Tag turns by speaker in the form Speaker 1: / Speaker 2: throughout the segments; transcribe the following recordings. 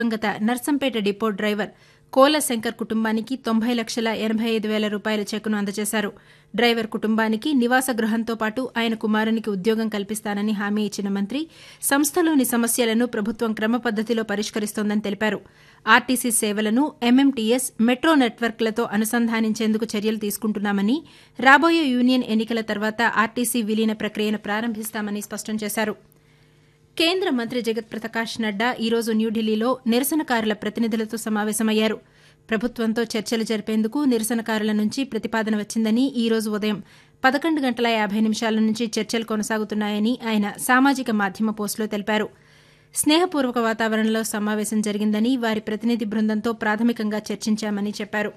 Speaker 1: దివంగత Narsampet depot driver Kola Shankar కుటుంబానికి తొంభై లక్షల ఎనబై ఐదు వేల రూపాయల చెక్కును అందజేశారు డ్రైవర్ కుటుంబానికి నివాస గృహంతో పాటు ఆయన కుమారునికి ఉద్యోగం కల్పిస్తానని హామీ ఇచ్చిన మంత్రి సంస్థలోని సమస్యలను ప్రభుత్వం క్రమపద్దతిలో పరిష్కరిస్తోందని తెలిపారు ఆర్టీసీ సేవలను ఎంఎంటీఎస్ మెట్రో నెట్వర్క్లతో అనుసంధానించేందుకు చర్యలు తీసుకుంటున్నామని రాబోయే యూనియన్ ఎన్నికల తర్వాత ఆర్టీసీ విలీన ప్రక్రియను ప్రారంభిస్తామని స్పష్టం చేశారు కేంద్ర మంత్రి జగత్ ప్రకాష్ నడ్డా ఈరోజు న్యూఢిల్లీలో నిరసనకారుల ప్రతినిధులతో సమావేశమయ్యారు ప్రభుత్వంతో చర్చలు జరిపేందుకు నిరసనకారుల నుంచి ప్రతిపాదన వచ్చిందని ఈ రోజు ఉదయం పదకొండు గంటల యాభై నిమిషాల నుంచి చర్చలు కొనసాగుతున్నాయని ఆయన సామాజిక మాధ్యమ పోస్టులో తెలిపారు స్నేహపూర్వక వాతావరణంలో సమావేశం జరిగిందని వారి ప్రతినిధి బృందంతో ప్రాథమికంగా చర్చించామని చెప్పారు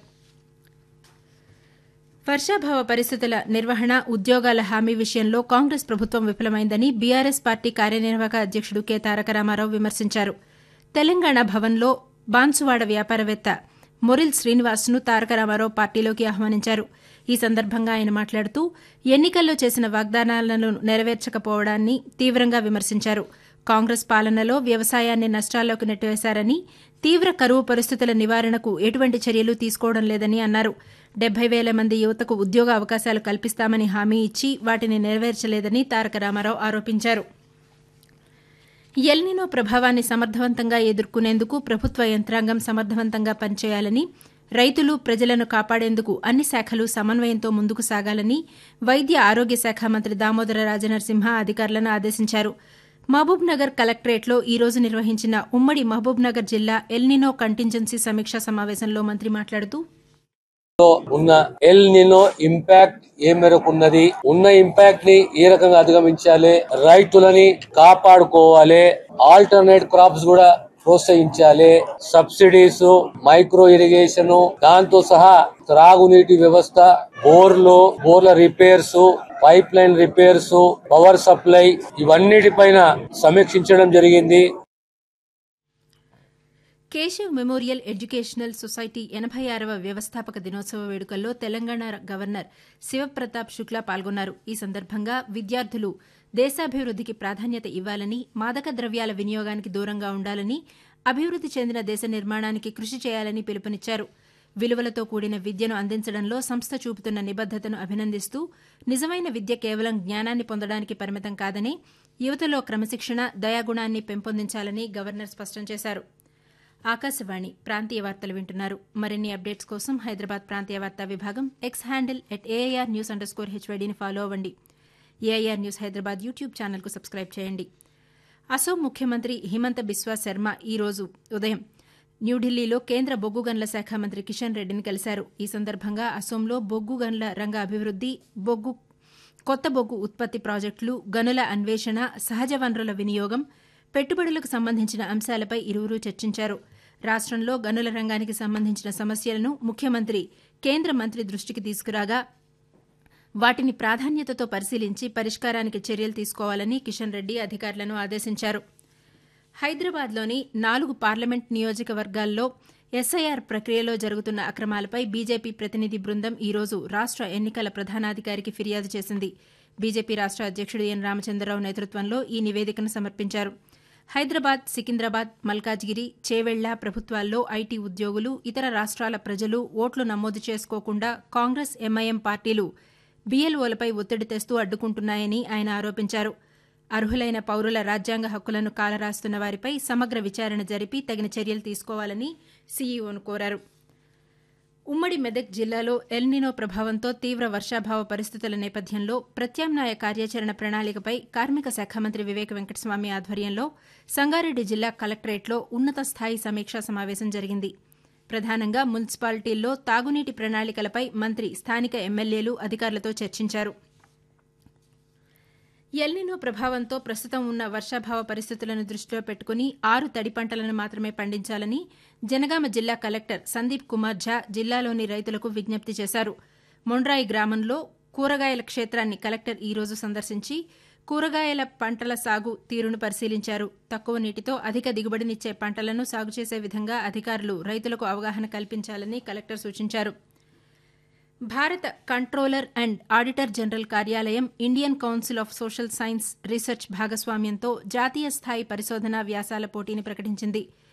Speaker 1: వర్షాభావ పరిస్థితుల నిర్వహణ ఉద్యోగాల హామీ విషయంలో కాంగ్రెస్ ప్రభుత్వం విఫలమైందని బీఆర్ఎస్ పార్టీ కార్యనిర్వాహక అధ్యకుడు కె తారక రామారావు విమర్శించారు తెలంగాణ భవన్లో బాన్సువాడ వ్యాపారవేత్త మొరిల్ శ్రీనివాస్ను తారక రామారావు పార్టీలోకి ఆహ్వానించారు ఈ సందర్భంగా ఆయన మాట్లాడుతూ ఎన్నికల్లో చేసిన వాగ్దానాలను నెరవేర్చకపోవడాన్ని తీవ్రంగా విమర్శించారు కాంగ్రెస్ పాలనలో వ్యవసాయాన్ని నష్టాల్లోకి నెట్టివేశారని తీవ్ర కరువు పరిస్థితుల నివారణకు ఎటువంటి చర్యలు తీసుకోవడం లేదని అన్నారు డెబ్బై వేల మంది యువతకు ఉద్యోగ అవకాశాలు కల్పిస్తామని హామీ ఇచ్చి వాటిని నెరవేర్చలేదని తారక రామారావు ఆరోపించారు ఎల్నినో ప్రభావాన్ని సమర్థవంతంగా ఎదుర్కొనేందుకు ప్రభుత్వ యంత్రాంగం సమర్థవంతంగా పనిచేయాలని రైతులు ప్రజలను కాపాడేందుకు అన్ని శాఖలు సమన్వయంతో ముందుకు సాగాలని వైద్య ఆరోగ్య శాఖ మంత్రి దామోదర రాజనరసింహ అధికారులను ఆదేశించారు మహబూబ్నగర్ కలెక్టరేట్లో ఈ రోజు నిర్వహించిన ఉమ్మడి మహబూబ్నగర్ జిల్లా ఎల్నినో కంటింజెన్సీ సమీక్షా సమావేశంలో మంత్రి మాట్లాడుతూ
Speaker 2: లో ఉన్న ఎల్ నినో ఇంపాక్ట్ ఏ మేరకు ఉన్నది ఉన్న ఇంపాక్ట్ ని ఏ రకంగా అధిగమించాలి రైతులని కాపాడుకోవాలి ఆల్టర్నేట్ క్రాప్స్ కూడా ప్రోత్సహించాలి సబ్సిడీస్ మైక్రో ఇరిగేషన్ దాంతో సహా త్రాగునీటి వ్యవస్థ బోర్లు బోర్ల repairs pipe line repairs power supply ఇవన్నిటిపైన సమీక్షించడం జరిగింది
Speaker 1: కేశవ్ మెమోరియల్ ఎడ్యుకేషనల్ సొసైటీ ఎనభై ఆరవ వ్యవస్థాపక దినోత్సవ వేడుకల్లో తెలంగాణ గవర్నర్ శివప్రతాప్ శుక్లా పాల్గొన్నారు ఈ సందర్భంగా విద్యార్థులు దేశాభివృద్దికి ప్రాధాన్యత ఇవ్వాలని మాదక ద్రవ్యాల వినియోగానికి దూరంగా ఉండాలని అభివృద్ది చెందిన దేశ నిర్మాణానికి కృషి చేయాలని పిలుపునిచ్చారు విలువలతో కూడిన విద్యను అందించడంలో సంస్థ చూపుతున్న నిబద్దతను అభినందిస్తూ నిజమైన విద్య కేవలం జ్ఞానాన్ని పొందడానికి పరిమితం కాదని యువతలో క్రమశిక్షణ దయాగుణాన్ని పెంపొందించాలని గవర్నర్ స్పష్టం చేశారు ఆకాశవాణి ప్రాంతీయ వార్తలు వింటున్నారు మరిన్ని అప్డేట్స్ కోసం హైదరాబాద్ ప్రాంతీయ వార్తా విభాగం X handle at AIR news underscore స్కోర్ హెచ్వైడీని ఫాలో అవ్వండి ఏఐఆర్ న్యూస్ హైదరాబాద్ యూట్యూబ్ ఛానల్కు సబ్స్క్రైబ్ చేయండి అసోం ముఖ్యమంత్రి హిమంత బిస్వా శర్మ ఈ రోజు ఉదయం న్యూఢిల్లీలో కేంద్ర బొగ్గు గనుల శాఖ మంత్రి కిషన్ రెడ్డిని కలిశారు ఈ సందర్భంగా అసోంలో బొగ్గు గనుల రంగ అభివృద్ది బొగ్గు కొత్త బొగ్గు ఉత్పత్తి ప్రాజెక్టులు గనుల అన్వేషణ సహజ వనరుల వినియోగం పెట్టుబడులకు సంబంధించిన అంశాలపై ఇరువురు చర్చించారు రాష్టంలో గనుల రంగానికి సంబంధించిన సమస్యలను ముఖ్యమంత్రి కేంద్ర మంత్రి దృష్టికి తీసుకురాగా వాటిని ప్రాధాన్యతతో పరిశీలించి పరిష్కారానికి చర్యలు తీసుకోవాలని కిషన్ రెడ్డి అధికారులను ఆదేశించారు హైదరాబాద్లోని నాలుగు పార్లమెంట్ నియోజకవర్గాల్లో ఎస్ఐఆర్ ప్రక్రియలో జరుగుతున్న అక్రమాలపై బీజేపీ ప్రతినిధి బృందం ఈ రోజు రాష్ట ఎన్నికల ప్రధానాధికారికి ఫిర్యాదు చేసింది బీజేపీ రాష్ట అధ్యక్షుడు ఎన్ రామచంద్రరావు నేతృత్వంలో ఈ నివేదికను సమర్పించారు హైదరాబాద్ సికింద్రాబాద్ మల్కాజ్గిరి చేవెళ్ల ప్రభుత్వాల్లో ఐటీ ఉద్యోగులు ఇతర రాష్ట్రాల ప్రజలు ఓట్లు నమోదు చేసుకోకుండా కాంగ్రెస్ ఎంఐఎం పార్టీలు బీఎల్ఓలపై ఒత్తిడి తెస్తూ అడ్డుకుంటున్నాయని ఆయన ఆరోపించారు అర్హులైన పౌరుల రాజ్యాంగ హక్కులను కాలరాస్తున్న వారిపై సమగ్ర విచారణ జరిపి తగిన చర్యలు తీసుకోవాలని సీఈఓను కోరారు ఉమ్మడి మెదక్ జిల్లాలో ఎల్నినో ప్రభావంతో తీవ్ర వర్షాభావ పరిస్థితుల నేపథ్యంలో ప్రత్యామ్నాయ కార్యాచరణ ప్రణాళికపై కార్మిక శాఖ మంత్రి వివేక వెంకటస్వామి ఆధ్వర్యంలో సంగారెడ్డి జిల్లా కలెక్టరేట్లో ఉన్నత స్థాయి సమీక్షా సమావేశం జరిగింది ప్రధానంగా మున్సిపాలిటీల్లో తాగునీటి ప్రణాళికలపై మంత్రి స్థానిక ఎమ్మెల్యేలు అధికారులతో చర్చించారు ఎల్నినో ప్రభావంతో ప్రస్తుతం ఉన్న వర్షాభావ పరిస్థితులను దృష్టిలో పెట్టుకుని ఆరు తడి పంటలను మాత్రమే పండించాలని జనగామ జిల్లా కలెక్టర్ సందీప్ కుమార్ ఝా జిల్లాలోని రైతులకు విజ్ఞప్తి చేశారు మొండ్రాయి గ్రామంలో కూరగాయల క్షేత్రాన్ని కలెక్టర్ ఈ రోజు సందర్శించి కూరగాయల పంటల సాగు తీరును పరిశీలించారు తక్కువ నీటితో అధిక దిగుబడినిచ్చే పంటలను సాగు చేసే విధంగా అధికారులు రైతులకు అవగాహన కల్పించాలని కలెక్టర్ సూచించారు భారత కంట్రోలర్ అండ్ ఆడిటర్ జనరల్ కార్యాలయం Indian council of social science research భాగస్వామ్యంతో జాతీయ స్థాయి పరిశోధన వ్యాసాల పోటీని ప్రకటించింది